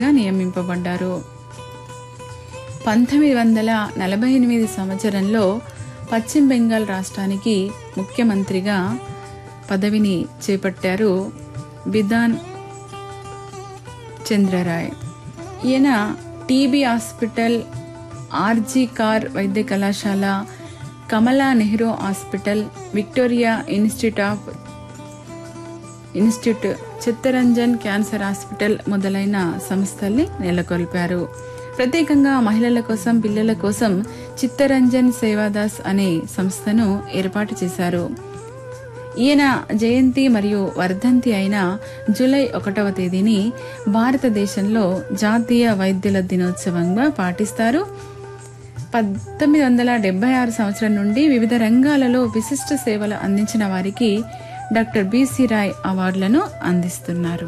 నియమింపబడ్డారు పంతొమ్మిది వందల నలభై ఎనిమిది సంవత్సరంలో పశ్చిమ బెంగాల్ రాష్ట్రానికి ముఖ్యమంత్రిగా పదవిని చేపట్టారు బిధాన్ చంద్రరాయ్ ఈయన టీబీ హాస్పిటల్ ఆర్జీ కార్ వైద్య కళాశాల Kamala Nehru hospital Victoria institute of institute Chittaranjan cancer hospital మొదలైన సంస్థల్ని నెలకొల్పారు ప్రత్యేకంగా మహిళల కోసం పిల్లల కోసం చిత్తరంజన్ సేవాదాస్ అనే సంస్థను ఏర్పాటు చేశారు ఈయన జయంతి మరియు వర్ధంతి అయిన జూలై ఒకటవ తేదీని భారతదేశంలో జాతీయ వైద్యుల దినోత్సవంగా పాటిస్తారు పంతొమ్మిది వందల డెబ్బై ఆరు సంవత్సరం నుండి వివిధ రంగాలలో విశిష్ట సేవలు అందించిన వారికి డాక్టర్ బిసి రాయ్ అవార్డులను అందిస్తున్నారు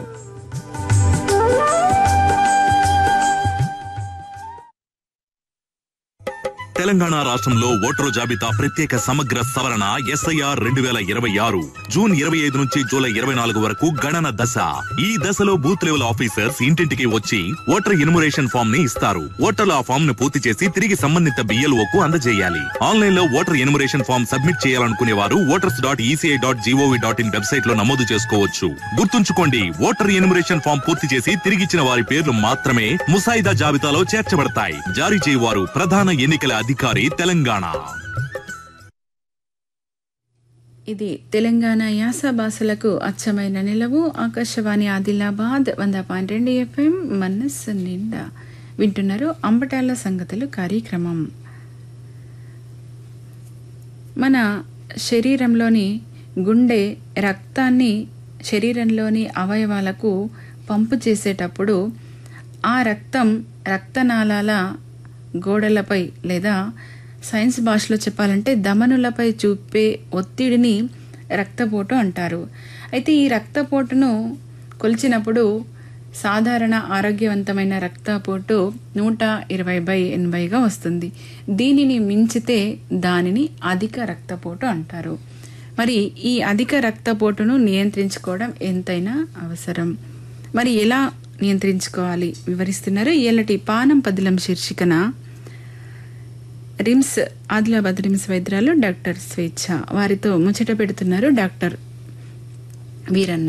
తెలంగాణ రాష్ట్రంలో ఓటరు జాబితా ప్రత్యేక సమగ్ర సవరణ ఎస్ఐఆర్ రెండు వేల ఇరవై ఆరు జూన్ ఇరవై ఐదు నుంచి జూలై ఇరవై నాలుగు వరకు గణన దశ ఈ దశలో బూత్ లెవెల్ ఆఫీసర్స్ ఇంటింటికి వచ్చి ఓటర్ ఇన్మురేషన్ ఫామ్ ని ఇస్తారు ఓటర్లు ఆ ఫామ్ ను పూర్తి చేసి తిరిగి సంబంధిత బిఎల్ఓ కు అందజేయాలి ఆన్లైన్ లో ఓటర్ ఇన్మురేషన్ ఫామ్ సబ్మిట్ చేయాలనుకునే వారు voters dot ECI dot GOV dot in website లో నమోదు చేసుకోవచ్చు గుర్తుంచుకోండి ఓటర్ ఇన్మురేషన్ ఫామ్ పూర్తి చేసి తిరిగిచ్చిన వారి పేర్లు మాత్రమే ముసాయిదా జాబితాలో చేర్చబడతాయి జారీ చేయవారు ప్రధాన ఎన్నికల అధికారి తెలంగాణ ఇది తెలంగాణ యాస భాషలకు అచ్చమైన నిలవు ఆకాశవాణి ఆదిలాబాద్ వంద పాయింట్ రెండు ఎఫ్ఎం మనస్సు నిండా వింటున్నారు అంబటాల సంగతులు కార్యక్రమం మన శరీరంలోని గుండె రక్తాన్ని శరీరంలోని అవయవాలకు పంపు చేసేటప్పుడు ఆ రక్తం రక్తనాళాల గోడలపై లేదా సైన్స్ భాషలో చెప్పాలంటే దమనులపై చూపే ఒత్తిడిని రక్తపోటు అంటారు అయితే ఈ రక్తపోటును కొలిచినప్పుడు సాధారణ ఆరోగ్యవంతమైన రక్తపోటు నూట ఇరవై బై ఎనభైగా వస్తుంది దీనిని మించితే దానిని అధిక రక్తపోటు అంటారు మరి ఈ అధిక రక్తపోటును నియంత్రించుకోవడం ఎంతైనా అవసరం మరి ఎలా నియంత్రించుకోవాలి వివరిస్తున్నారు ఏలటి పానం పదిలం శీర్షికన రిమ్స్ ఆదిలాబాద్ రిమ్స్ వైద్యురాలు డాక్టర్ స్వేచ్ఛ వారితో ముచ్చట పెడుతున్నారు డాక్టర్ వీరన్న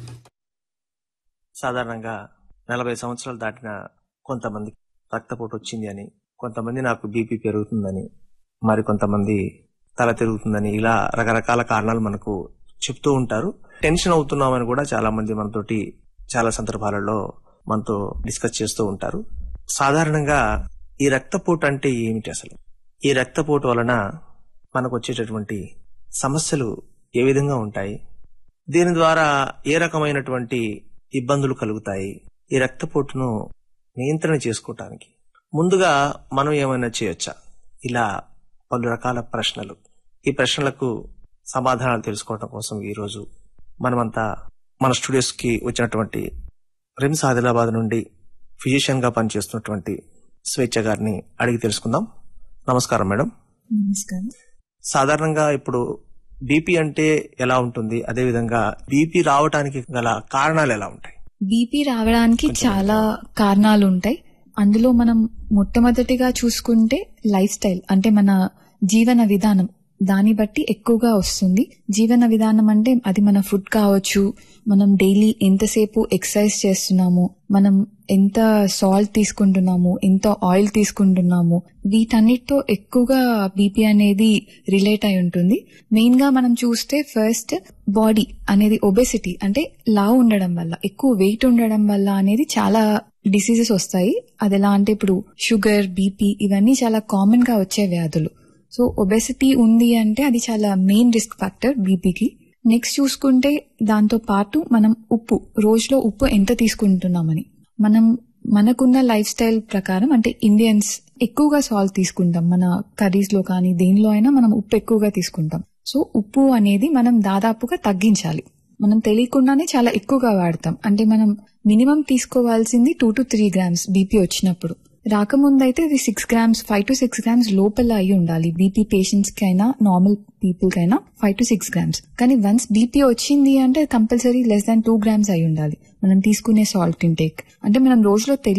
సాధారణంగా నలభై సంవత్సరాలు దాటిన కొంతమంది రక్తపోటు వచ్చింది అని కొంతమంది నాకు బీపీ పెరుగుతుందని మరి కొంతమంది తల తిరుగుతుందని ఇలా రకరకాల కారణాలు మనకు చెప్తూ ఉంటారు టెన్షన్ అవుతున్నామని కూడా చాలా మంది మనతోటి చాలా సందర్భాలలో మనతో డిస్కస్ చేస్తూ ఉంటారు సాధారణంగా ఈ రక్తపోటు అంటే ఏమిటి అసలు ఈ రక్తపోటు వలన మనకు వచ్చేటటువంటి సమస్యలు ఏ విధంగా ఉంటాయి దీని ద్వారా ఏ రకమైనటువంటి ఇబ్బందులు కలుగుతాయి ఈ రక్తపోటును నియంత్రణ చేసుకోవటానికి ముందుగా మనం ఏమైనా చేయొచ్చా ఇలా పలు రకాల ప్రశ్నలు ఈ ప్రశ్నలకు సమాధానాలు తెలుసుకోవడం కోసం ఈరోజు మనమంతా మన స్టూడియోస్ కి వచ్చినటువంటి రిమ్స్ ఆదిలాబాద్ నుండి ఫిజిషియన్ గా పనిచేస్తున్నటువంటి స్వేచ్ఛ గారిని అడిగి తెలుసుకుందాం నమస్కారం మేడం నమస్కారం సాధారణంగా ఇప్పుడు బీపీ అంటే ఎలా ఉంటుంది అదే విధంగా బీపీ రావడానికి గల కారణాలు ఎలా ఉంటాయి బీపీ రావడానికి చాలా కారణాలు ఉంటాయి అందులో మనం మొట్టమొదటిగా చూసుకుంటే లైఫ్ స్టైల్ అంటే మన జీవన విధానం దాన్ని బట్టి ఎక్కువగా వస్తుంది జీవన విధానం అంటే అది మన ఫుడ్ కావచ్చు మనం డైలీ ఎంతసేపు ఎక్సర్సైజ్ చేస్తున్నాము మనం ఎంత సాల్ట్ తీసుకుంటున్నాము ఎంత ఆయిల్ తీసుకుంటున్నాము వీటన్నిటితో ఎక్కువగా బీపీ అనేది రిలేట్ అయి ఉంటుంది మెయిన్ గా మనం చూస్తే ఫస్ట్ బాడీ అనేది ఒబెసిటీ అంటే లావు ఉండడం వల్ల ఎక్కువ వెయిట్ ఉండడం వల్ల అనేది చాలా డిసీజెస్ వస్తాయి అది ఎలా అంటే ఇప్పుడు షుగర్ బీపీ ఇవన్నీ చాలా కామన్ గా వచ్చే వ్యాధులు సో ఒబెసిటీ ఉంది అంటే అది చాలా మెయిన్ రిస్క్ ఫ్యాక్టర్ బీపీకి నెక్స్ట్ చూసుకుంటే దాంతో పాటు మనం ఉప్పు రోజులో ఉప్పు ఎంత తీసుకుంటున్నామని మనం మనకున్న లైఫ్ స్టైల్ ప్రకారం అంటే ఇండియన్స్ ఎక్కువగా సాల్ట్ తీసుకుంటాం మన కర్రీస్ లో కానీ దేనిలో అయినా మనం ఉప్పు ఎక్కువగా తీసుకుంటాం సో ఉప్పు అనేది మనం దాదాపుగా తగ్గించాలి మనం తెలియకుండానే చాలా ఎక్కువగా వాడతాం అంటే మనం మినిమం తీసుకోవాల్సింది two to three grams BP వచ్చినప్పుడు రాకముందు అయితే ఇది six grams five to six grams లోపల అయి ఉండాలి బీపీ పేషెంట్స్ కి అయినా నార్మల్ పీపుల్ కైనా ఫైవ్ టు సిక్స్ గ్రామ్స్ కానీ వన్స్ బీపీ వచ్చింది అంటే compulsory less than two grams అయి ఉండాలి మనం తీసుకునే సాల్ట్ ఇంటేక్ అంటే మనం రోజులో